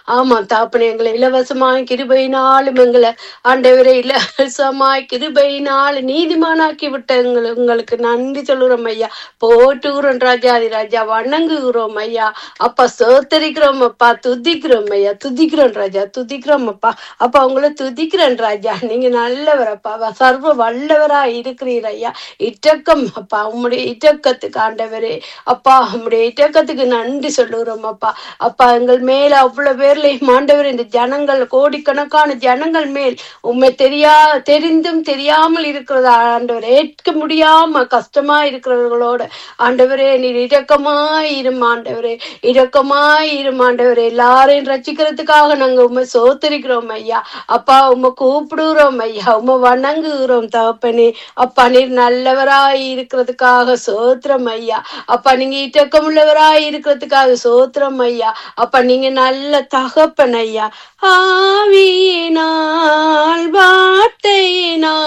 ஆமா தாப்பனே எங்களை இலவசமாய் கிருபையினாலும் எங்களை ஆண்டவரை இலவசமாய் கிருபையினால் நீதிமானாக்கி விட்ட எங்களை உங்களுக்கு நன்றி சொல்லுறோம் ஐயா போட்டுகிறோம் ராஜாதி ராஜா வணங்குகிறோம் ஐயா அப்பா சோத்தரிக்கிறோம் அப்பா துதிக்கிறோம் ஐயா துதிக்கிறோம் ராஜா துதிக்கிறோம் அப்பா அப்பா உங்களை துதிக்கிறேன் ராஜா நீங்க நல்லவர் அப்பா சர்வ வல்லவரா இருக்கிறீர் ஐயா இட்டக்கம் அப்பா உம்முடைய இட்டக்கத்துக்கு ஆண்டவரே அப்பா உம்முடைய இட்டக்கத்துக்கு நன்றி சொல்லுகிறோம் அப்பா அப்பா எங்கள் மேல அவ்வளவு பேர்லையும் ஆண்டவர் இந்த ஜனங்கள் கோடிக்கணக்கான ஜனங்கள் மேல் உண்மை தெரியா தெரிந்தும் தெரியாமல் இருக்கிறது ஆண்டவர் ஏற்க முடியாம கஷ்டமா இருக்கிறவர்களோட ஆண்டவரே நீர் இரக்கமாய் இரும் ஆண்டவரே இரக்கமாய் இரும் ஆண்டவரே எல்லாரையும் ரசிக்கிறதுக்காக நாங்க உண்மை சோத்தரிக்கிறோம் ஐயா அப்பா உம்மை கூப்பிடுகிறோம் ஐயா உம்மை வணங்குகிறோம் தகப்பனே அப்பா நீர் நல்லவராய் இருக்கிறதுக்காக சோத்திரம் ஐயா அப்பா நீங்க இரக்கமுள்ளவராய் இருக்கிறதுக்காக சோத்திரம் ஐயா அப்பா நீங்க நல்ல தகப்பன் ஐயா ஆவியினால் வார்த்தையினால்